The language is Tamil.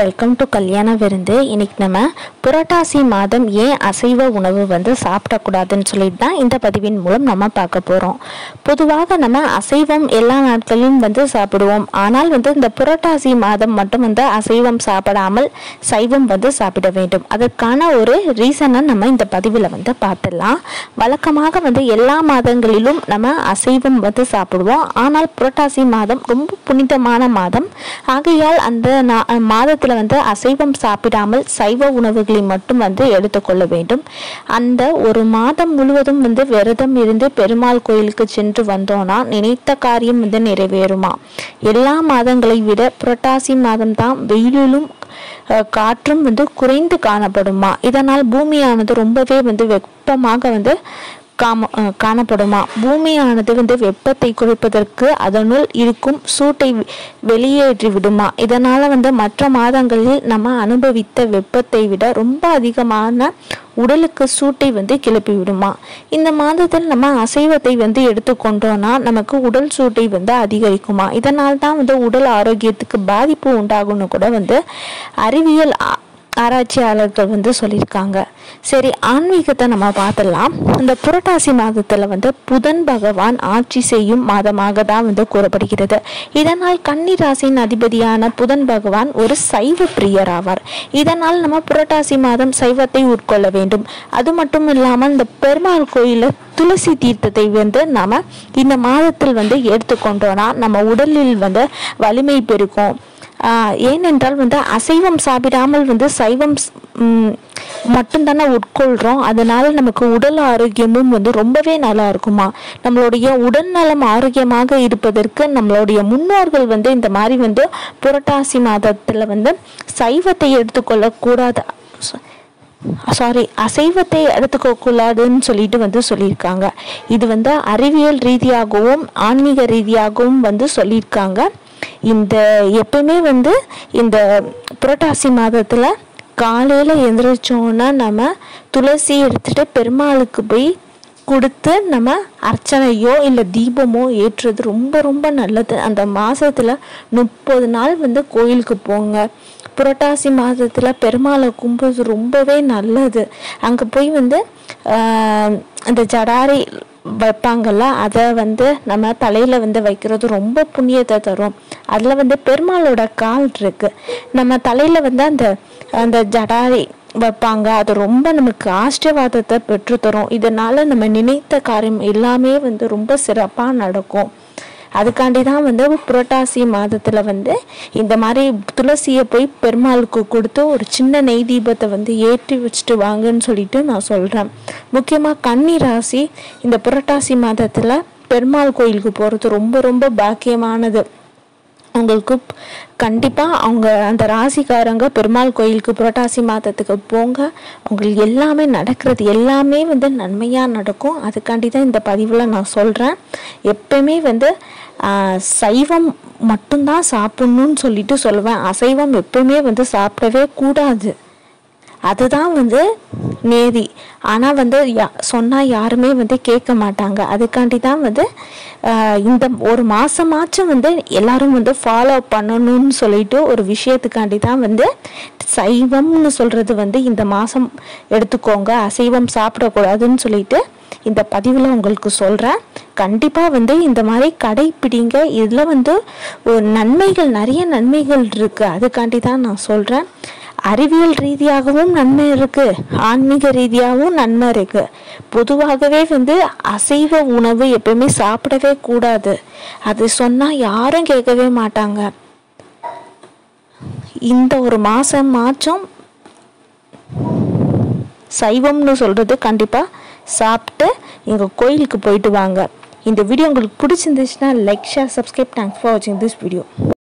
வெல்கம் டு கல்யாண விருந்து இன்னைக்கு நம்ம புரட்டாசி மாதம் ஏன் அசைவ உணவு வந்து சாப்பிடக்கூடாதுன்னு சொல்லிட்டு தான் இந்த பதிவின் மூலம் நம்ம பார்க்க போகிறோம் பொதுவாக நம்ம அசைவம் எல்லா நாட்களிலும் வந்து சாப்பிடுவோம் ஆனால் வந்து இந்த புரட்டாசி மாதம் மட்டும் வந்து அசைவம் சாப்பிடாமல் சைவம் வந்து சாப்பிட வேண்டும் அதற்கான ஒரு ரீசனை நம்ம இந்த பதிவில் வந்து பார்த்துடலாம் வழக்கமாக வந்து எல்லா மாதங்களிலும் நம்ம அசைவம் வந்து சாப்பிடுவோம் ஆனால் புரட்டாசி மாதம் ரொம்ப புனிதமான மாதம் ஆகையால் அந்த நா- மாதத்துல வந்து அசைவம் சாப்பிடாமல் சைவ உணவுகளை மட்டும் வந்து எடுத்துக்கொள்ள வேண்டும் அந்த ஒரு மாதம் முழுவதும் வந்து விரதம் இருந்து பெருமாள் கோயிலுக்கு சென்று வந்தோம்னா நினைத்த காரியம் வந்து நிறைவேறுமா எல்லா மாதங்களை விட புரட்டாசி மாதம் தான் வெயிலிலும் அஹ், காற்றும் வந்து குறைந்து காணப்படுமா இதனால் பூமியானது ரொம்பவே வந்து வெப்பமாக வந்து காம அஹ் காணப்படுமா பூமியானது வந்து வெப்பத்தை குறைப்பதற்கு அதனுள் இருக்கும் சூட்டை வெ- வெளியேற்றி விடுமா இதனால வந்து மற்ற மாதங்களில் நம்ம அனுபவித்த வெப்பத்தை விட ரொம்ப அதிகமான உடலுக்கு சூட்டை வந்து கிளப்பி விடுமா இந்த மாதத்தில் நம்ம அசைவத்தை வந்து எடுத்துக்கொண்டோம்னா நமக்கு உடல் சூட்டை வந்து அதிகரிக்குமா இதனால் தான் வந்து உடல் ஆரோக்கியத்துக்கு பாதிப்பு உண்டாகும்னு கூட வந்து அறிவியல் ஆ- ஆராய்ச்சியாளர்கள் வந்து சொல்லியிருக்காங்க சரி ஆன்மீகத்தை நம்ம பார்த்துடலாம் இந்த புரட்டாசி மாதத்தில் வந்து புதன் பகவான் ஆட்சி செய்யும் மாதமாக தான் வந்து கூறப்படுகிறது இதனால் கன்னி ராசியின் அதிபதியான புதன் பகவான் ஒரு சைவ பிரியர் ஆவார் இதனால் நம்ம புரட்டாசி மாதம் சைவத்தை உட்கொள்ள வேண்டும் அது மட்டும் இல்லாமல் இந்த பெருமாள் கோயிலில் துளசி தீர்த்தத்தை வந்து நாம இந்த மாதத்தில் வந்து எடுத்துக்கொண்டோம்னா நம்ம உடலில் வந்து வலிமை பெருக்கும் ஆஹ் ஏனென்றால் வந்து அசைவம் சாப்பிடாமல் வந்து சைவம் ஸ்- ம், மட்டும்தானே உட்கொள்கிறோம் அதனால நமக்கு உடல் ஆரோக்கியமும் வந்து ரொம்பவே நல்லா இருக்குமா நம்மளுடைய உடல்நலம் ஆரோக்கியமாக இருப்பதற்கு நம்மளுடைய முன்னோர்கள் வந்து இந்த மாதிரி வந்து புரட்டாசி மாதத்தில் வந்து சைவத்தை எடுத்துக்கொள்ள கூடாது சாரி அசைவத்தை எடுத்துக்க கூடாதுன்னு சொல்லிட்டு வந்து சொல்லியிருக்காங்க இது வந்து அறிவியல் ரீதியாகவும் ஆன்மீக ரீதியாகவும் வந்து சொல்லியிருக்காங்க இந்த எப்பவுமே வந்து இந்த புரட்டாசி மாதத்தில் காலையில் எந்திரிச்சோன்னா நம்ம துளசி எடுத்துட்டு பெருமாளுக்கு போய் கொடுத்து நம்ம அர்ச்சனையோ இல்லை தீபமோ ஏற்றுறது ரொம்ப ரொம்ப நல்லது அந்த மாசத்துல முப்பது நாள் வந்து கோயிலுக்கு போங்க புரட்டாசி மாதத்துல பெருமாளை கும்பிடுறது ரொம்பவே நல்லது அங்கே போய் வந்து ஆஹ், அந்த ஜடாரி வைப்பாங்கல்ல அதை வந்து நம்ம தலையில் வந்து வைக்கிறது ரொம்ப புண்ணியத்தை தரும் அதில் வந்து பெருமாளோட கால் இருக்கு நம்ம தலையில் வந்து அந்த அந்த ஜடாரி வைப்பாங்க அது ரொம்ப நமக்கு ஆசீர்வாதத்தை பெற்றுத்தரும் இதனால நம்ம நினைத்த காரியம் எல்லாமே வந்து ரொம்ப சிறப்பாக நடக்கும் அதுக்காண்டி தான் வந்து புரட்டாசி மாதத்துல வந்து இந்த மாதிரி துளசியை போய் பெருமாளுக்கு கொடுத்து ஒரு சின்ன நெய் தீபத்தை வந்து ஏற்றி வச்சுட்டு வாங்கன்னு சொல்லிட்டு நான் சொல்றேன் முக்கியமா கன்னி ராசி இந்த புரட்டாசி மாதத்துல பெருமாள் கோயிலுக்கு போறது ரொம்ப ரொம்ப பாக்கியமானது உங்களுக்கு கண்டிப்பாக அவங்க அந்த ராசிக்காரங்க பெருமாள் கோயிலுக்கு புரட்டாசி மாதத்துக்கு போங்க உங்களுக்கு எல்லாமே நடக்கிறது எல்லாமே வந்து நன்மையாக நடக்கும் அதுக்காண்டி தான் இந்த பதிவில் நான் சொல்கிறேன் எப்பயுமே வந்து ஆஹ், சைவம் மட்டும்தான் சாப்பிட்ணுன்னு சொல்லிட்டு சொல்லுவேன் அசைவம் எப்பயுமே வந்து சாப்பிடவே கூடாது அதுதான் வந்து நேதி ஆனால் வந்து யா சொன்னால் யாருமே வந்து கேட்க மாட்டாங்க அதுக்காண்டி தான் வந்து ஆஹ், இந்த ஒரு மாதமாச்சும் வந்து எல்லாரும் வந்து ஃபாலோ பண்ணணும்னு சொல்லிட்டு ஒரு விஷயத்துக்காண்டி தான் வந்து சைவம்னு சொல்கிறது வந்து இந்த மாதம் எடுத்துக்கோங்க அசைவம் சாப்பிடக்கூடாதுன்னு சொல்லிட்டு இந்த பதிவில் உங்களுக்கு சொல்கிறேன் கண்டிப்பாக வந்து இந்த மாதிரி கடைப்பிடிங்க இதில் வந்து ஒரு நன்மைகள் நிறைய நன்மைகள் இருக்குது அதுக்காண்டி தான் நான் சொல்கிறேன் அறிவியல் ரீதியாகவும் நன்மை இருக்கு ஆன்மீக ரீதியாகவும் நன்மை இருக்கு பொதுவாகவே வந்து அசைவ உணவு எப்பயுமே சாப்பிடவே கூடாது அது சொன்னா யாரும் கேட்கவே மாட்டாங்க இந்த ஒரு மாசம் மாச்சும் சைவம்னு சொல்றது கண்டிப்பா சாப்பிட்டு எங்க கோயிலுக்கு போயிட்டு வாங்க இந்த வீடியோ உங்களுக்கு பிடிச்சிருந்துச்சுன்னா like share subscribe thanks for வாட்சிங் திஸ் வீடியோ